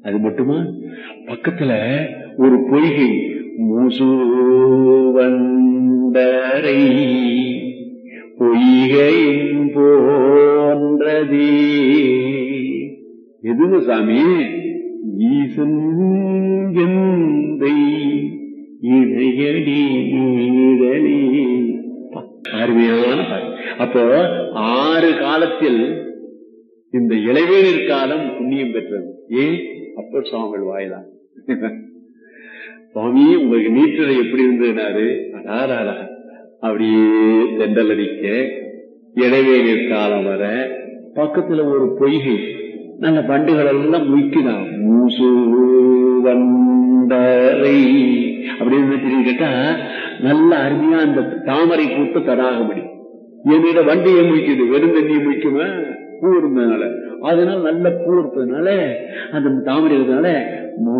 அது மட்டுமா பக்கத்துல ஒரு பொய்கை மூசுவந்தரை பொய்கையின் போன்றதே எதுங்க சாமி ஈசன் எந்தை இணையடி நீழலி அருமையான பாட்டு அப்போ ஆறு காலத்தில் இந்த இளைவேனிற் காலம் புண்ணியம் பெற்றது ஏன் அப்பர் சுவாமிகள் வாயிலாக சுவாமி உங்களுக்கு நீற்றலை எப்படி இருந்ததுனாரு அடாராடா அப்படியே தெண்டல் அடிக்க இடைவேளிர் காலம் வர பக்கத்துல ஒரு பொய்கை நல்ல பண்டுகள் எல்லாம் முய்க்குதான் மூசு வண்டரை அப்படின்னு தெரியும் கேட்டா நல்ல அருமையா அந்த தாமரை கூத்த தடாக முடியும் என்னிட வண்டியை முய்க்குது வெறும் தண்ணியை முய்க்குமா பூ இருந்ததுனால அதனால நல்ல பூ இருப்பதுனால அந்த தாமரை இருந்ததுனால